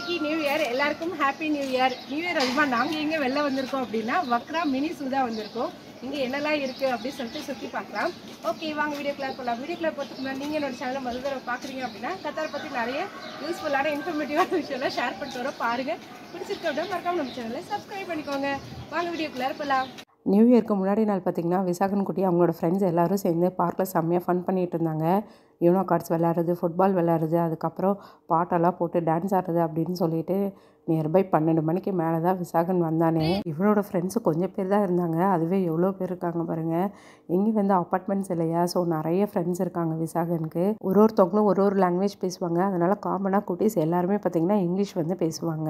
இன்னைக்கு new year எல்லாருக்கும் happy new year new year அதுமா நாங்கள் எங்கே வெளில வந்திருக்கோம் அப்படின்னா வக்ரா மினி சூதா வந்திருக்கோம் இங்கே என்னெல்லாம் இருக்குது அப்படின்னு சொல்லிட்டு சுற்றி பார்க்கலாம் ஓகே வாங்க வீடியோ கிளாஸ் போகலாம் வீடியோ கிளாஸ் போகிறதுக்கு முன்னாடி நீங்கள் என்னோட சேனலை முதல் தடவை பார்க்குறீங்க அப்படின்னா கத்தாரை பற்றி நிறைய யூஸ்ஃபுல்லான இன்ஃபர்மேட்டிவான விஷயம்லாம் ஷேர் பண்ணிட்டு வரோம் பாருங்கள் பிடிச்சிருக்க விட மறக்காம நம்ம சேனலை சப்ஸ்கிரைப் பண்ணிக்கோங்க வாங்க வீடியோக்குள்ளார போகலாம் நியூ இயர்க்கு முன்னாடி நாள் பார்த்திங்கன்னா விசாகன் குட்டி அவங்களோட ஃப்ரெண்ட்ஸ் எல்லாரும் சேர்ந்து பார்க்கில் செம்மையாக ஃபன் பண்ணிகிட்டு இருந்தாங்க யூனோ கார்ட்ஸ் விளையாடுறது ஃபுட்பால் விளையாடுறது அதுக்கப்புறம் பாட்டெல்லாம் போட்டு டான்ஸ் ஆடுறது அப்படின்னு சொல்லிட்டு நியர்பை பன்னெண்டு மணிக்கு மேலே தான் விசாகன் வந்தானே இவனோட ஃப்ரெண்ட்ஸு கொஞ்சம் பேர் தான் இருந்தாங்க அதுவே எவ்வளோ பேர் இருக்காங்க பாருங்கள் இங்கே வந்து அப்பார்ட்மெண்ட்ஸ் இல்லையா ஸோ நிறைய ஃப்ரெண்ட்ஸ் இருக்காங்க விசாகனுக்கு ஒரு ஒருத்தவங்களும் ஒரு ஒரு லாங்குவேஜ் பேசுவாங்க அதனால் காமனாக குட்டீஸ் எல்லாருமே பார்த்திங்கன்னா இங்கிலீஷ் வந்து பேசுவாங்க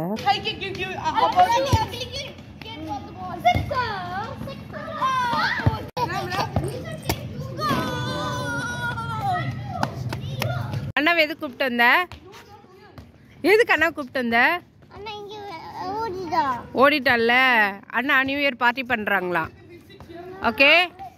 அண்ணாவை எது கூப்பிட்டு வந்த எதுக்கு அண்ணா கூப்பிட்டு வந்த ஓடிட்டால அண்ணா நியூ இயர் பார்ட்டி பண்ணுறாங்களா ஓகே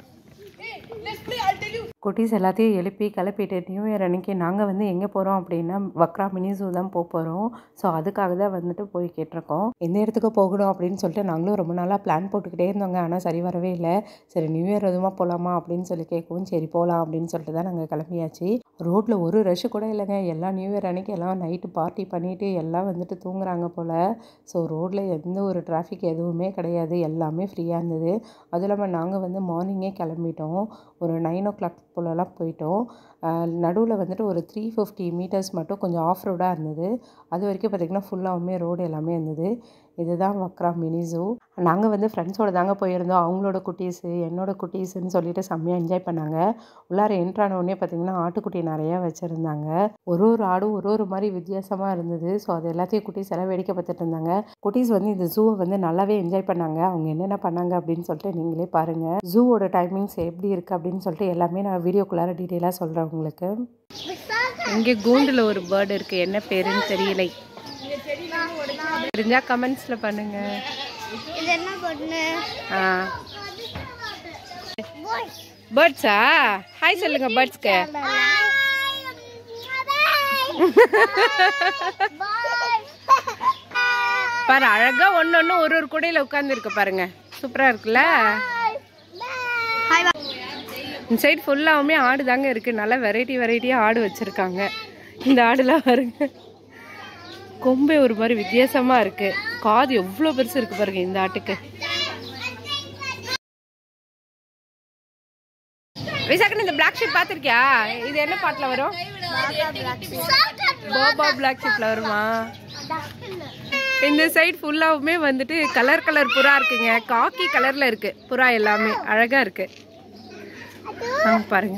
குட்டீஸ் எல்லாத்தையும் எழுப்பி கிளப்பிட்டு நியூ இயர் அன்னைக்கு நாங்கள் வந்து எங்கே போகிறோம் அப்படின்னா வக்ரா மினி ஜூ தான் போக போகிறோம் ஸோ அதுக்காக தான் வந்துட்டு போய் கேட்டிருக்கோம் எந்த இடத்துக்கு போகணும் அப்படின்னு சொல்லிட்டு நாங்களும் ரொம்ப நாளாக பிளான் போட்டுக்கிட்டே இருந்தோங்க ஆனால் சரி வரவே இல்லை சரி நியூ இயர் எதுவுமா போகலாமா அப்படின்னு சொல்லி கேட்கவும் சரி போகலாம் அப்படின்னு சொல்லிட்டு தான் நாங்கள் கிளம்பியாச்சு ரோட்டில் ஒரு ரஷ் கூட இல்லைங்க எல்லாம் நியூ இயர் அன்னைக்கு எல்லாம் நைட்டு பார்ட்டி பண்ணிவிட்டு எல்லாம் வந்துட்டு தூங்குறாங்க போல் ஸோ ரோட்டில் எந்த ஒரு டிராஃபிக் எதுவுமே கிடையாது எல்லாமே ஃப்ரீயாக இருந்தது அதுவும் இல்லாமல் நாங்கள் வந்து மார்னிங்கே கிளம்பிட்டோம் ஒரு நைன் ஓ கிளாக் போலலாம் போயிட்டோம் நடுவில் வந்துட்டு ஒரு த்ரீ ஃபிஃப்டி மீட்டர்ஸ் மட்டும் கொஞ்சம் ஆஃப் ரோடாக இருந்தது அது வரைக்கும் பார்த்திங்கன்னா ஃபுல்லாகவுமே ரோடு எல்லாமே இருந்தது இதுதான் வக்ரா மினி ஜூ நாங்கள் வந்து ஃப்ரெண்ட்ஸோட தாங்க போயிருந்தோம் அவங்களோட குட்டீஸு என்னோட குட்டீஸுன்னு சொல்லிட்டு செம்மையாக என்ஜாய் பண்ணாங்க உள்ளார என்ட்ரான உடனே பார்த்திங்கன்னா ஆட்டுக்குட்டி நிறையா வச்சுருந்தாங்க ஒரு ஒரு ஆடும் ஒரு ஒரு மாதிரி வித்தியாசமாக இருந்தது ஸோ அது எல்லாத்தையும் குட்டீஸ் எல்லாம் வேடிக்கை பார்த்துட்டு இருந்தாங்க குட்டீஸ் வந்து இந்த ஜூவை வந்து நல்லாவே என்ஜாய் பண்ணாங்க அவங்க என்னென்ன பண்ணாங்க அப்படின்னு சொல்லிட்டு நீங்களே பாருங்கள் ஜூவோட டைமிங்ஸ் எப்படி இருக்குது அப்படின்னு சொல்லிட்டு எல்லாமே நான் வீடியோக்குள்ளார டீட்டெயிலாக சொல்கிறேன் உங்களுக்கு இங்கே கூண்டில் ஒரு பேர்டு இருக்கு என்ன பேருன்னு தெரியலை தெரிஞ்சா கமெண்ட்ஸ்ல பண்ணுங்க இது என்ன பொண்ணு ஆ பேர்ட்ஸா ஹாய் சொல்லுங்க பேர்ட்ஸ்க்கு பாரு அழகா ஒன்று ஒன்று ஒரு ஒரு கூடையில் உட்காந்துருக்கு பாருங்க சூப்பராக இருக்குல்ல இந்த சைடு ஃபுல்லாகவுமே ஆடு தாங்க இருக்குது நல்லா வெரைட்டி வெரைட்டியாக ஆடு வச்சுருக்காங்க இந்த ஆடுலாம் பாருங்க கொம்பே ஒரு மாதிரி வித்தியாசமாக இருக்குது காது எவ்வளோ பெருசு இருக்குது பாருங்க இந்த ஆட்டுக்கு விசாகன் இந்த பிளாக் ஷிப் பார்த்துருக்கியா இது என்ன பாட்டில் வரும் பாபா பிளாக் ஷிப்பில் வருமா இந்த சைடு ஃபுல்லாவுமே வந்துட்டு கலர் கலர் புறா இருக்குங்க காக்கி கலர்ல இருக்கு புறா எல்லாமே அழகா இருக்கு ஆ, பாருங்க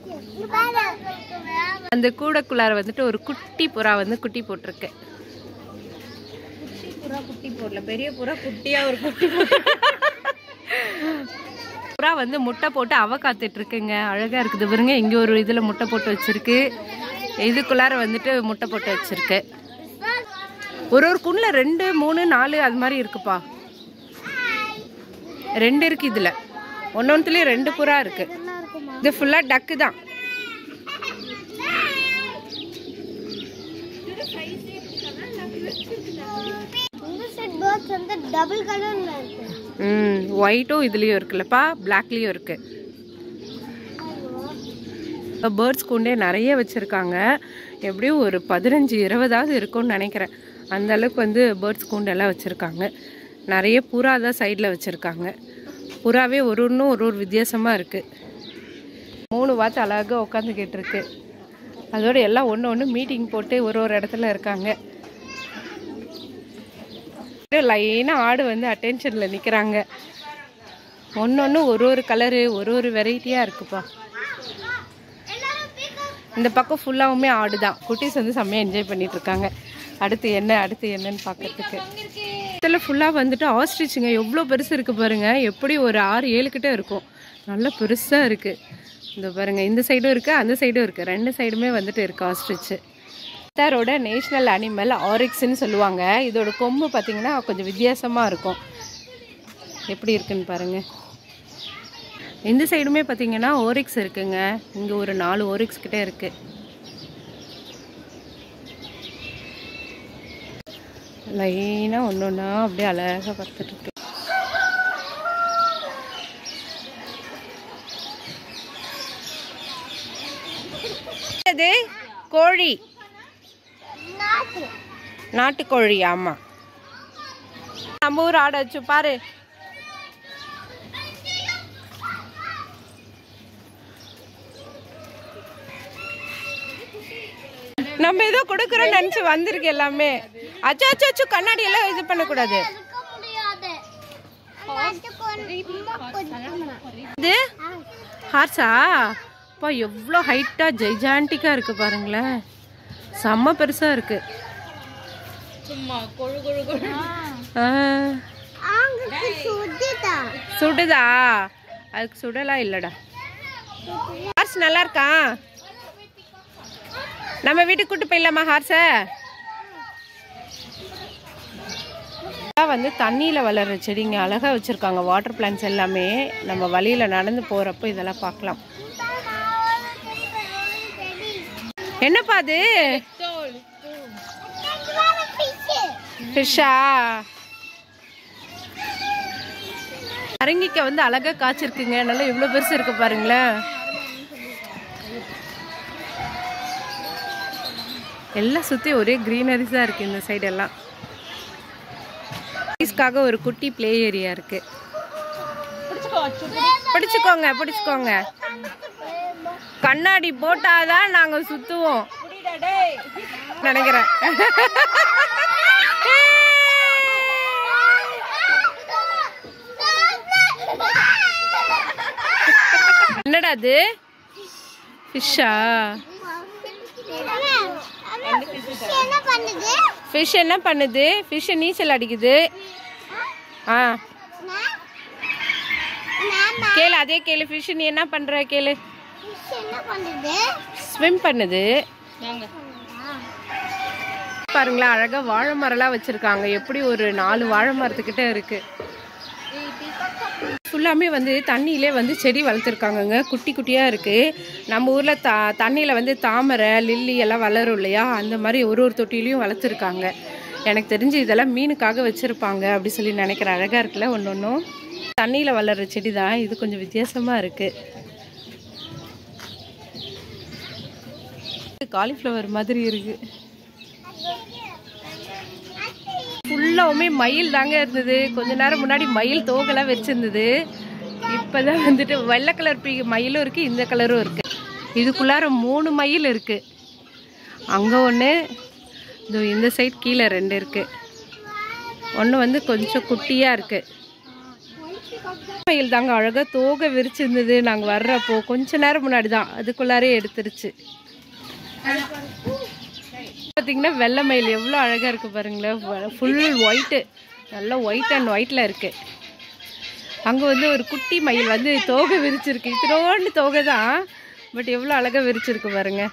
அந்த கூடக்குள்ளார வந்துட்டு ஒரு குட்டி புறா வந்து குட்டி போட்டிருக்கு புறா குட்டி போடல பெரிய புறா குட்டியா ஒரு குட்டி புறா வந்து முட்டை போட்டு அவ காத்துட்டு இருக்குங்க அழகா இருக்குது பாருங்க இங்க ஒரு இதுல முட்டை போட்டு வச்சிருக்கு இதுக்குள்ளார வந்துட்டு முட்டை போட்டு வச்சிருக்கு ஒரு ஒரு குண்ணில் ரெண்டு மூணு நாலு அது மாதிரி இருக்குப்பா ரெண்டு இருக்கு இதுல ஒன்னொன்னுலயும் ரெண்டு புறா இருக்கு இது ஃபுல்லா டக்கு தான் இந்த செட் பேர்ட்ஸ் வந்து டபுள் கலர்ல இருக்கு ம் ஒயிட்டும் இதுலேயும் இருக்குல்லப்பா பிளாக்லேயும் இருக்கு பேர்ட்ஸ் கூண்டே நிறைய வச்சுருக்காங்க எப்படியும் ஒரு பதினஞ்சு இருபதாவது இருக்கும்னு நினைக்கிறேன் அந்த அளவுக்கு வந்து பேர்ட்ஸ் கூண்டெல்லாம் வச்சுருக்காங்க நிறைய புறா தான் சைடில் வச்சுருக்காங்க புறாவே ஒரு ஒன்றும் ஒரு ஒரு வித்தியாசமாக இருக்குது மூணு வாத்து அழகாக உட்காந்துக்கிட்டு இருக்கு அதோட எல்லாம் ஒன்று ஒன்று மீட்டிங் போட்டு ஒரு ஒரு இடத்துல இருக்காங்க லைனாக ஆடு வந்து அட்டென்ஷனில் நிற்கிறாங்க ஒன்று ஒன்று ஒரு ஒரு கலரு ஒரு ஒரு வெரைட்டியாக இருக்குப்பா இந்த பக்கம் ஃபுல்லாகவுமே ஆடு தான் குட்டீஸ் வந்து செம்மையாக என்ஜாய் பண்ணிட்டு இருக்காங்க அடுத்து என்ன அடுத்து என்னன்னு பார்க்கறதுக்கு இதில் ஃபுல்லாக வந்துட்டு ஆஸ்ட்ரிச்சுங்க எவ்வளோ பெருசு இருக்குது பாருங்க எப்படி ஒரு ஆறு ஏழு கிட்ட இருக்கும் நல்லா பெருசாக இருக்குது இந்த பாருங்க இந்த சைடும் இருக்குது அந்த சைடும் இருக்குது ரெண்டு சைடுமே வந்துட்டு இருக்குது ஆஸ்ட்ரிச்சு கத்தாரோட நேஷ்னல் அனிமல் ஆரிக்ஸ்ன்னு சொல்லுவாங்க இதோட கொம்பு பார்த்தீங்கன்னா கொஞ்சம் வித்தியாசமாக இருக்கும் எப்படி இருக்குன்னு பாருங்க இந்த சைடுமே பார்த்தீங்கன்னா ஓரிக்ஸ் இருக்குங்க இங்கே ஒரு நாலு ஓரிக்ஸ் கிட்டே இருக்கு லைனாக ஒன்று ஒன்றா அப்படியே அழகாக பார்த்துட்டு இருக்கு அது கோழி நாட்டுக்கோழி ஆமாம் நம்ம ஊர் ஆடை வச்சு பாரு நம்ம ஏதோ கொடுக்குறோம்னு நினச்சி வந்திருக்கு எல்லாமே அச்சோ அச்சோ அச்சோ கண்ணாடி எல்லாம் இது பண்ணக்கூடாது இருக்க முடியாது இது ஹார்ஸா அப்பா எவ்வளோ ஹைட்டாக ஜெய்ஜாண்டிக்காக இருக்குது பாருங்களேன் செம்ம பெருசாக இருக்கு ஆ, அங்க சுத்திட்டா சுடுதா அதுக்கு சுடலாம் இல்லைடா ஹார்ஸ் நல்லா இருக்கா நம்ம வீட்டுக்கு கூட்டு போயிடலாமா ஹார்ஸை வந்து தண்ணியில் வளர்ற செடிங்க அழகாக வச்சுருக்காங்க வாட்டர் பிளான்ஸ் எல்லாமே நம்ம வழியில் நடந்து போகிறப்போ இதெல்லாம் பார்க்கலாம் என்னப்பா அது ஃபிஷ்ஷா அரங்கிக்க வந்து அழகா காய்ச்சிருக்குங்க நல்லா எவ்வளோ பெருசு இருக்கு பாருங்களேன் எல்லாம் சுற்றி ஒரே க்ரீனரிஸாக இருக்குது இந்த சைடு எல்லாம் கிட்ஸ்க்காக ஒரு குட்டி ப்ளே ஏரியா இருக்கு பிடிச்சுக்கோங்க பிடிச்சுக்கோங்க கண்ணாடி போட்டாதான் நாங்க சுத்துவோம் நினைக்கிறேன் என்னடா அது ஃபிஷ்ஷா என்ன பண்ணுது ஃபிஷ் என்ன பண்ணுது ஃபிஷ் நீச்சல் அடிக்குது ஆ கேளு அதே கேளு ஃபிஷ் நீ என்ன பண்ற கேளு என்ன பண்ணுது ஸ்விம் பண்ணுது பாருங்களா அழகா வாழை மரம்லாம் வச்சிருக்காங்க எப்படி ஒரு நாலு வாழை மரத்துக்கிட்ட இருக்கு ஃபுல்லாமே வந்து தண்ணியிலே வந்து செடி வளர்த்துருக்காங்கங்க குட்டி குட்டியாக இருக்குது நம்ம ஊரில் த தண்ணியில் வந்து தாமரை லில்லி எல்லாம் வளரும் இல்லையா அந்த மாதிரி ஒரு ஒரு தொட்டிலையும் வளர்த்துருக்காங்க எனக்கு தெரிஞ்சு இதெல்லாம் மீனுக்காக வச்சுருப்பாங்க அப்படி சொல்லி நினைக்கிறேன் அழகாக இருக்குல்ல ஒன்று ஒன்றும் தண்ணியில் வளர்கிற செடி தான் இது கொஞ்சம் வித்தியாசமாக இருக்குது காலிஃப்ளவர் மாதிரி இருக்கு ஃபுல்லாவுமே மயில் தாங்க இருந்தது கொஞ்ச நேரம் முன்னாடி மயில் தோகெல்லாம் வச்சிருந்தது இப்போதான் வந்துட்டு வெள்ளை கலர் பி மயிலும் இருக்கு இந்த கலரும் இருக்கு இதுக்குள்ளார மூணு மயில் இருக்கு அங்கே ஒன்று இதோ இந்த சைட் கீழே ரெண்டு இருக்கு ஒன்று வந்து கொஞ்சம் குட்டியாக இருக்கு மயில் தாங்க அழகாக தோகை விரிச்சிருந்தது நாங்கள் வர்றப்போ கொஞ்ச நேரம் முன்னாடி தான் அதுக்குள்ளாரே எடுத்துருச்சு பார்த்தீங்கன்னா வெள்ளை மயில் எவ்வளோ அழகாக இருக்குது பாருங்களேன் ஃபுல் ஒயிட்டு நல்லா ஒயிட் அண்ட் ஒயிட்டில் இருக்குது அங்கே வந்து ஒரு குட்டி மயில் வந்து தோகை விரிச்சிருக்கு இத்தனோண்டு தோகை தான் பட் எவ்வளோ அழகாக விரிச்சிருக்கு பாருங்க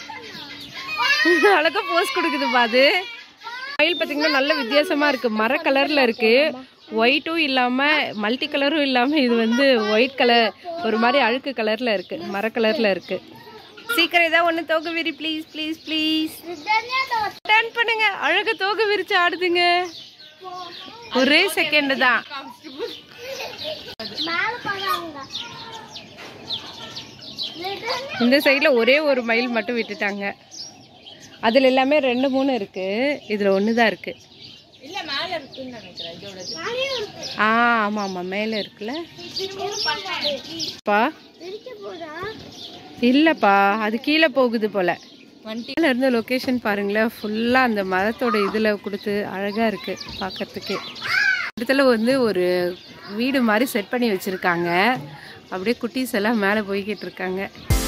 அழகாக போஸ் கொடுக்குதுப்பா அது மயில் பார்த்தீங்கன்னா நல்ல வித்தியாசமாக இருக்குது மர கலரில் இருக்குது ஒயிட்டும் இல்லாமல் மல்டி கலரும் இல்லாமல் இது வந்து ஒயிட் கலர் ஒரு மாதிரி அழுக்கு கலரில் இருக்குது மர கலரில் இருக்குது சீக்கிரம் ஏதாவது ஒன்று தோகை விரி ப்ளீஸ் ப்ளீஸ் ப்ளீஸ் டர்ன் பண்ணுங்க அழகா தோகை விரிச்சு ஆடுதுங்க ஒரே செகண்ட் தான் மேல போறாங்க இந்த சைடில் ஒரே ஒரு மைல் மட்டும் விட்டுட்டாங்க அதில் எல்லாமே ரெண்டு மூணு இருக்கு இதில் ஒன்று தான் இருக்கு ஆ ஆமாம் ஆமாம் மேலே இருக்குல்ல பா பிரிக்க போதா இல்லைப்பா அது கீழே போகுது போல வண்டியில் இருந்த லொக்கேஷன் பாருங்களேன் ஃபுல்லாக அந்த மரத்தோட இதில் கொடுத்து அழகாக இருக்குது பார்க்கறதுக்கு இடத்துல வந்து ஒரு வீடு மாதிரி செட் பண்ணி வச்சுருக்காங்க அப்படியே குட்டீஸ் எல்லாம் மேலே போய்கிட்டு இருக்காங்க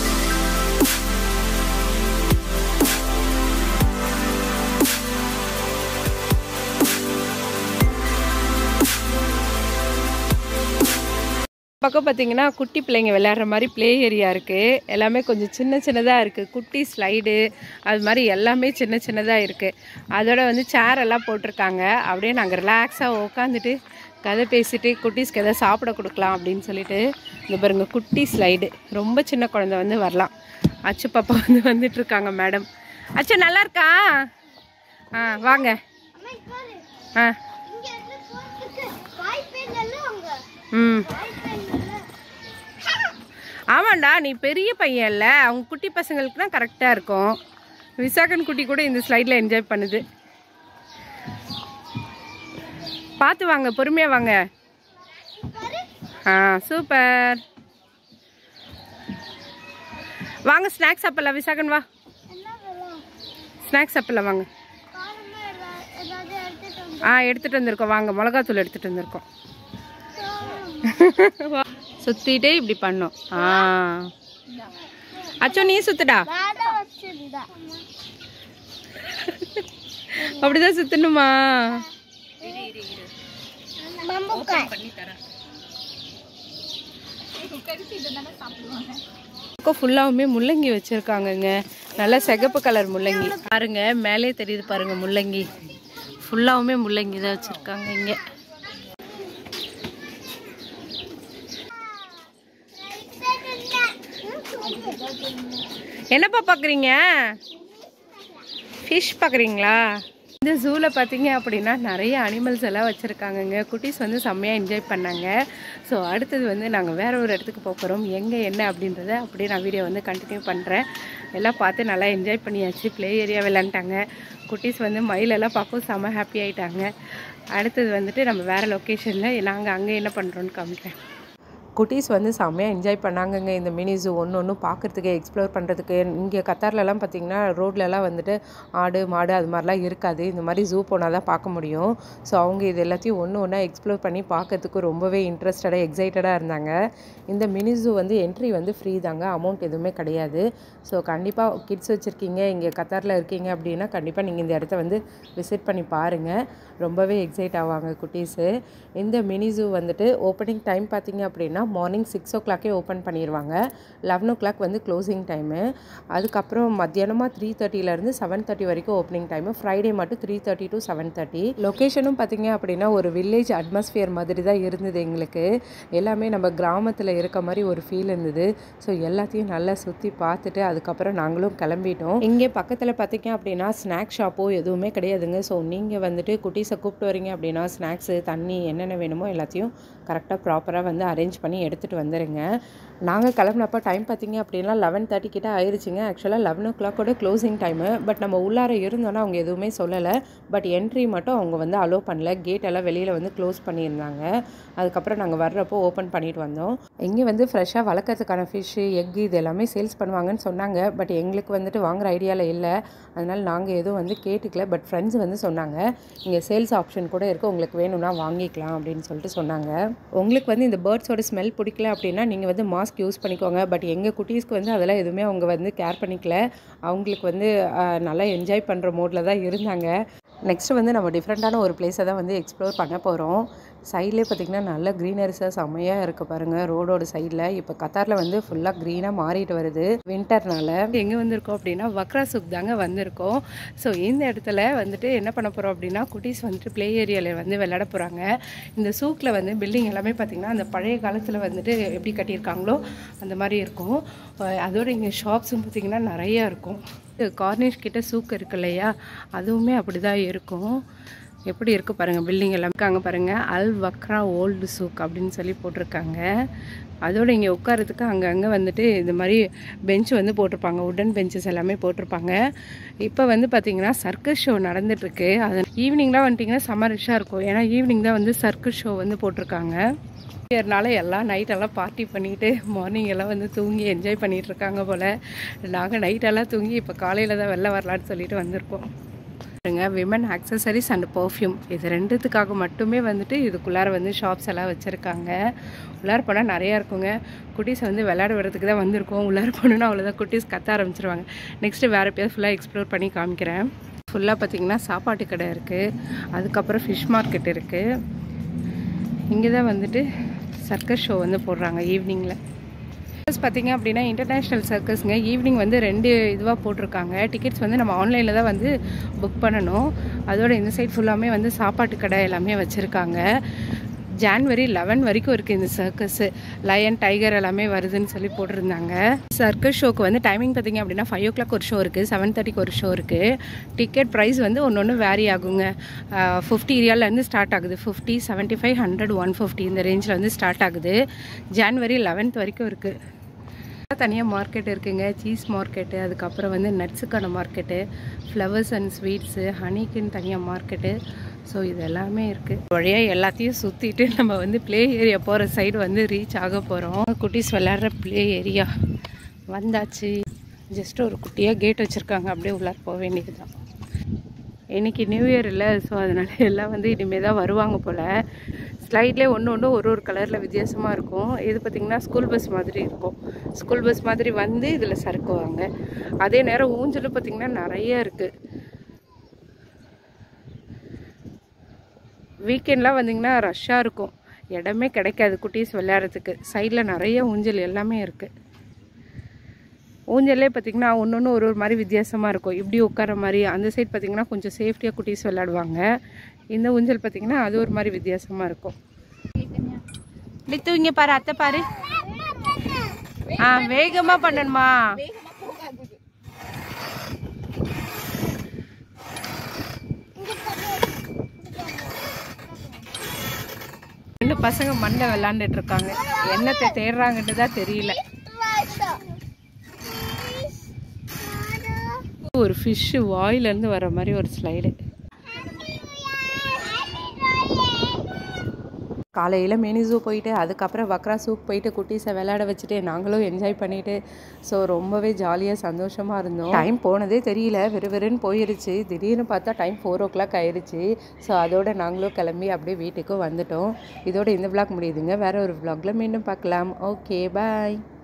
பக்கம் பார்த்தீங்கன்னா குட்டி பிள்ளைங்க விளையாடுற மாதிரி ப்ளே ஏரியா இருக்குது எல்லாமே கொஞ்சம் சின்ன சின்னதாக இருக்குது குட்டி ஸ்லைடு அது மாதிரி எல்லாமே சின்ன சின்னதாக இருக்குது அதோட வந்து சேர் எல்லாம் போட்டிருக்காங்க அப்படியே நாங்கள் ரிலாக்ஸாக உட்காந்துட்டு கதை பேசிட்டு குட்டீஸ்க்கு எதாவது சாப்பிட கொடுக்கலாம் அப்படின்னு சொல்லிட்டு இந்த பாருங்க குட்டி ஸ்லைடு ரொம்ப சின்ன குழந்தை வந்து வரலாம் அச்சு பாப்பா வந்து வந்துட்டு இருக்காங்க மேடம் அச்சு நல்லா இருக்கா ஆ வாங்க அம்மா இங்க பாரு ஆ இங்க இருந்து போறதுக்கு வாய்ப்பே இல்ல அங்க ம் வாய்ப்பே இல்ல ஆமாண்டா நீ பெரிய பையன் இல்ல அவங்க குட்டி பசங்களுக்கு தான் கரெக்டாக இருக்கும் விசாகன் குட்டி கூட இந்த ஸ்லைடில் என்ஜாய் பண்ணுது பார்த்து வாங்க பொறுமையாக வாங்க ஆ சூப்பர் வாங்க ஸ்நாக்ஸ் சாப்பிடலாம் விசாகன் வா என்ன வேணும் ஸ்நாக்ஸ் சாப்பிடலாம் வாங்க காரமா ஏதா- ஏதாவது எடுத்துட்டு வந்து ஆ எடுத்துகிட்டு வந்திருக்கோம் வாங்க மிளகாத்தூள் எடுத்துகிட்டு வந்திருக்கோம் சுற்றிட்டே இப்படி பண்ணோம் ஆ அச்சோ நீ சுத்துடா வேலை வச்சிருந்தா அப்படிதான் சுத்தணுமா மம்புக்காய் ஃபுல்லாவுமே முள்ளங்கி வச்சிருக்காங்கங்க நல்ல சிகப்பு கலர் முள்ளங்கி பாருங்க மேலே தெரியுது பாருங்க முள்ளங்கி ஃபுல்லாவுமே முள்ளங்கி தான் வச்சிருக்காங்க இங்க என்னப்பா பார்க்குறீங்க ஃபிஷ் பார்க்குறீங்களா இந்த ஜூவில் பார்த்தீங்க அப்படின்னா நிறைய அனிமல்ஸ் எல்லாம் வச்சுருக்காங்கங்க குட்டீஸ் வந்து செம்மையாக என்ஜாய் பண்ணாங்க ஸோ அடுத்தது வந்து நாங்கள் வேற ஒரு இடத்துக்கு போக போகிறோம் எங்கே என்ன அப்படின்றத அப்படியே நான் வீடியோ வந்து கண்டினியூ பண்ணுறேன் எல்லாம் பார்த்து நல்லா என்ஜாய் பண்ணியாச்சு ப்ளே ஏரியா விளாண்டாங்க குட்டீஸ் வந்து மயிலெல்லாம் பார்க்கவும் செம்ம ஹாப்பி ஆயிட்டாங்க அடுத்தது வந்துட்டு நம்ம வேறு லொக்கேஷனில் நாங்கள் அங்கே என்ன பண்ணுறோன்னு காமிக்கிறேன் குட்டீஸ் வந்து செம்மையாக என்ஜாய் பண்ணாங்கங்க இந்த மினி ஜூ ஒன்று ஒன்று பார்க்குறதுக்கு எக்ஸ்ப்ளோர் பண்ணுறதுக்கு இங்கே கத்தார்லலாம் பார்த்தீங்கன்னா ரோட்லலாம் வந்துட்டு ஆடு மாடு அது மாதிரிலாம் இருக்காது இந்த மாதிரி ஜூ போனால் தான் பார்க்க முடியும் ஸோ அவங்க இது எல்லாத்தையும் ஒன்று ஒன்றா எக்ஸ்ப்ளோர் பண்ணி பார்க்கறதுக்கு ரொம்பவே இன்ட்ரெஸ்டடாக எக்ஸைட்டடாக இருந்தாங்க இந்த மினி ஜூ வந்து என்ட்ரி வந்து ஃப்ரீ தாங்க அமௌண்ட் எதுவுமே கிடையாது ஸோ கண்டிப்பாக கிட்ஸ் வச்சுருக்கீங்க இங்கே கத்தாரில் இருக்கீங்க அப்படின்னா கண்டிப்பாக நீங்கள் இந்த இடத்த வந்து விசிட் பண்ணி பாருங்கள் ரொம்பவே எக்ஸைட் ஆவாங்க குட்டீஸு இந்த மினி ஜூ வந்துட்டு ஓப்பனிங் டைம் பார்த்தீங்க அப்படின்னா மார்னிங் சிக்ஸ் ஓ கிளாக்கே ஓப்பன் பண்ணிடுவாங்க லெவன் ஓ கிளாக் வந்து க்ளோசிங் டைமு அதுக்கப்புறம் மத்தியானமாக த்ரீ தேர்ட்டிலேருந்து செவன் தேர்ட்டி வரைக்கும் ஓப்பனிங் டைமு ஃப்ரைடே மட்டும் three thirty to seven thirty லொக்கேஷனும் பார்த்தீங்க அப்படின்னா ஒரு வில்லேஜ் அட்மாஸ்பியர் மாதிரி தான் இருந்தது எங்களுக்கு எல்லாமே நம்ம கிராமத்தில் இருக்க மாதிரி ஒரு ஃபீல் இருந்தது ஸோ எல்லாத்தையும் நல்லா சுற்றி பார்த்துட்டு அதுக்கப்புறம் நாங்களும் கிளம்பிட்டோம் இங்கே பக்கத்தில் பார்த்தீங்க அப்படின்னா ஸ்நாக் ஷாப்போ எதுவுமே கிடையாதுங்க ஸோ நீங்கள் வந்துட்டு குட்டீஸை கூப்பிட்டு வரீங்க அப்படின்னா ஸ்நாக்ஸு தண்ணி என்னென்ன வேணுமோ எல்லாத்தையும் கரெக்டாக ப்ராப்பராக வந்து அரேஞ்ச் பண்ணி எடுத்துகிட்டு வந்துடுங்க நாங்கள் கிளம்புனப்போ டைம் பார்த்தீங்க அப்படின்னா லெவன் தேர்ட்டி கிட்ட ஆயிருச்சுங்க ஆக்சுவலாக லெவன் ஓ கிளாக்கோட க்ளோசிங் டைமு பட் நம்ம உள்ளார இருந்தோன்னா அவங்க எதுவுமே சொல்லலை பட் என்ட்ரி மட்டும் அவங்க வந்து அலோவ் பண்ணல கேட் எல்லாம் வெளியில் வந்து க்ளோஸ் பண்ணியிருந்தாங்க அதுக்கப்புறம் நாங்கள் வர்றப்போ ஓப்பன் பண்ணிட்டு வந்தோம் இங்கே வந்து ஃப்ரெஷ்ஷாக வளர்க்கறதுக்கான ஃபிஷ்ஷு எக் இது எல்லாமே சேல்ஸ் பண்ணுவாங்கன்னு சொன்னாங்க பட் எங்களுக்கு வந்துட்டு வாங்குற ஐடியாவில் இல்லை அதனால் நாங்கள் எதுவும் வந்து கேட்டுக்கல பட் ஃப்ரெண்ட்ஸ் வந்து சொன்னாங்க இங்கே சேல்ஸ் ஆப்ஷன் கூட இருக்குது உங்களுக்கு வேணும்னா வாங்கிக்கலாம் அப்படின்னு சொல்லிட்டு சொன்னாங்க உங்களுக்கு வந்து இந்த பேர்ட்ஸோட ஸ்மெல் பிடிக்கல அப்படின்னா நீங்கள் வந்து மாஸ்க் யூஸ் பண்ணிக்கோங்க பட் எங்கள் குட்டீஸ்க்கு வந்து அதெல்லாம் எதுவுமே அவங்க வந்து கேர் பண்ணிக்கல அவங்களுக்கு வந்து ஆஹ், நல்லா என்ஜாய் பண்ணுற மோடில் தான் இருந்தாங்க நெக்ஸ்ட் வந்து நம்ம டிஃப்ரெண்ட்டான ஒரு பிளேஸை தான் வந்து எக்ஸ்ப்ளோர் பண்ண போகிறோம் சைட்லேயே பார்த்திங்கன்னா நல்ல க்ரீனரிஸாக செம்மையாக இருக்குது பாருங்கள் ரோடோட சைடில் இப்போ கத்தாரில் வந்து ஃபுல்லாக க்ரீனாக மாறிட்டு வருது வின்டர்னால எங்கே வந்திருக்கோம் அப்படின்னா வக்ரா சுக் தாங்க வந்திருக்கோம் ஸோ இந்த இடத்துல வந்துட்டு என்ன பண்ண போகிறோம் அப்படின்னா குட்டீஸ் வந்துட்டு ப்ளே ஏரியாவில் வந்து விளையாட போகிறாங்க இந்த சூக்கில் வந்து பில்டிங் எல்லாமே பார்த்திங்கன்னா அந்த பழைய காலத்தில் வந்துட்டு எப்படி கட்டியிருக்காங்களோ அந்த மாதிரி இருக்கும் அஹ் அதோட இங்கே ஷாப்ஸும் பார்த்திங்கன்னா நிறையா இருக்கும் கார்னிஷ் கிட்ட சூக் இருக்கு இல்லையா அதுவுமே அப்படி தான் இருக்கும் எப்படி இருக்கு பாருங்க பில்டிங் எல்லாம் இருக்காங்க பாருங்க அல் வக்ரா ஓல்டு சூக் அப்படின்னு சொல்லி போட்டிருக்காங்க அதோட இங்கே உட்காரத்துக்கு அங்கங்கே வந்துட்டு இந்த மாதிரி பெஞ்ச் வந்து போட்டிருப்பாங்க உடன் பெஞ்சஸ் எல்லாமே போட்டிருப்பாங்க இப்போ வந்து பார்த்தீங்கன்னா சர்க்கஸ் ஷோ நடந்துட்டுருக்கு அது ஈவினிங்லாம் வந்துட்டிங்கன்னா செம்ம ரஷ்ஷாக இருக்கும் ஏன்னா ஈவினிங் தான் வந்து சர்க்கஸ் ஷோ வந்து போட்டிருக்காங்க இயர்னால எல்லாம் நைட்டெல்லாம் பார்ட்டி பண்ணிட்டு மார்னிங் எல்லாம் வந்து தூங்கி என்ஜாய் பண்ணிட்டு இருக்காங்க போல் நாங்கள் நைட்டெல்லாம் தூங்கி இப்போ காலையில் தான் வெளில வரலான்னு சொல்லிட்டு வந்திருக்கோம் பாருங்க விமன் ஆக்சசரிஸ் அண்ட் பர்ஃப்யூம் இது ரெண்டுத்துக்காக மட்டுமே வந்துட்டு இதுக்குள்ளார வந்து ஷாப்ஸ் எல்லாம் வச்சுருக்காங்க உள்ளார போனால் நிறையா இருக்குங்க குட்டீஸ் வந்து விளையாட வரதுக்கு தான் வந்திருக்கோம் உள்ளார போனோன்னா அவ்வளோதான் குட்டீஸ் கத்த ஆரம்பிச்சிருவாங்க நெக்ஸ்ட்டு வேறு பேர் ஃபுல்லாக எக்ஸ்ப்ளோர் பண்ணி காமிக்கிறேன் ஃபுல்லாக பார்த்தீங்கன்னா சாப்பாட்டு கடை இருக்குது அதுக்கப்புறம் ஃபிஷ் மார்க்கெட் இருக்குது இங்கே தான் வந்துட்டு சர்க்கஸ் ஷோ வந்து போடுறாங்க ஈவினிங்கில் சர்க்கஸ் பார்த்தீங்க அப்படின்னா இன்டர்நேஷ்னல் சர்க்கஸ்ங்க ஈவினிங் வந்து ரெண்டு இதுவாக போட்டிருக்காங்க டிக்கெட்ஸ் வந்து நம்ம ஆன்லைனில் தான் வந்து புக் பண்ணணும் அதோட இந்த சைட் ஃபுல்லாமே வந்து சாப்பாட்டு கடை எல்லாமே வச்சுருக்காங்க ஜான்வரி லெவன் வரைக்கும் இருக்குது இந்த சர்க்கஸு லயன் டைகர் எல்லாமே வருதுன்னு சொல்லி போட்டிருந்தாங்க சர்க்கஸ் ஷோக்கு வந்து டைமிங் பார்த்தீங்க அப்படின்னா ஃபைவ் ஓ கிளாக் ஒரு ஷோ இருக்குது செவன் தேர்ட்டிக்கு ஒரு ஷோ இருக்குது டிக்கெட் ப்ரைஸ் வந்து ஒன்று ஒன்று வேரி ஆகுங்க ஃபிஃப்டி ரியாலேருந்து ஸ்டார்ட் ஆகுது fifty seventy five hundred one fifty இந்த ரேஞ்சில் வந்து ஸ்டார்ட் ஆகுது ஜான்வரி லெவன்த் வரைக்கும் இருக்குது தனியாக மார்க்கெட் இருக்குங்க சீஸ் மார்க்கெட்டு அதுக்கப்புறம் வந்து நட்ஸுக்கான மார்க்கெட்டு ஃப்ளவர்ஸ் அண்ட் ஸ்வீட்ஸு ஹனிக்குன்னு தனியாக மார்க்கெட்டு ஸோ இது எல்லாமே இருக்குது வழியாக எல்லாத்தையும் சுற்றிட்டு நம்ம வந்து ப்ளே ஏரியா போகிற சைடு வந்து ரீச் ஆக போகிறோம் குட்டீஸ் விளையாடுற ப்ளே ஏரியா வந்தாச்சு ஜஸ்ட் ஒரு குட்டியாக கேட் வச்சுருக்காங்க அப்படியே உள்ளார போக வேண்டியது தான் இன்னைக்கு நியூ இயர் இல்லை ஸோ அதனால எல்லாம் வந்து இனிமேல் தான் வருவாங்க போல் ஸ்லைட்லேயே ஒன்று ஒன்று ஒரு ஒரு கலரில் வித்தியாசமாக இருக்கும் இது பார்த்திங்கன்னா ஸ்கூல் பஸ் மாதிரி இருக்கும் ஸ்கூல் பஸ் மாதிரி வந்து இதில் சறுக்குவாங்க அதே நேரம் ஊஞ்சலும் பார்த்திங்கன்னா நிறைய இருக்குது வீக்கெண்ட்லாம் வந்தீங்கன்னா ரஷ்ஷாக இருக்கும் இடமே கிடைக்காது குட்டீஸ் விளையாடுறதுக்கு சைடில் நிறைய ஊஞ்சல் எல்லாமே இருக்குது ஊஞ்சல்லே பார்த்தீங்கன்னா ஒன்று ஒன்று ஒரு ஒரு மாதிரி வித்தியாசமாக இருக்கும் இப்படி உட்கார மாதிரி அந்த சைடு பார்த்தீங்கன்னா கொஞ்சம் சேஃப்டியாக குட்டீஸ் விளையாடுவாங்க இந்த ஊஞ்சல் பார்த்தீங்கன்னா அது ஒரு மாதிரி வித்தியாசமாக இருக்கும் லித்து இங்கே பாரு அத்தை பாரு ஆ வேகமாக பண்ணணுமா ரெண்டு பசங்க மண்ணை விளாண்டுட்டு இருக்காங்க என்னத்தை தேடுறாங்கன்னு தான் தெரியல ஒரு ஃபிஷ்ஷு வாயிலேருந்து வர மாதிரி ஒரு ஸ்லைடு காலையில் மினி ஜூ போயிட்டு அதுக்கப்புறம் வக்ரா சூப் போயிட்டு குட்டீஸை விளையாட வச்சுட்டு நாங்களும் என்ஜாய் பண்ணிட்டு ஸோ ரொம்பவே ஜாலியாக சந்தோஷமாக இருந்தோம் டைம் போனதே தெரியல விறுவிறுன்னு போயிருச்சு திடீர்னு பார்த்தா டைம் ஃபோர் ஓ கிளாக் ஆயிடுச்சு ஸோ அதோட நாங்களும் கிளம்பி அப்படியே வீட்டுக்கும் வந்துட்டோம் இதோட இந்த vlog முடியுதுங்க வேற ஒரு vlogல மீண்டும் பார்க்கலாம் ஓகே பாய்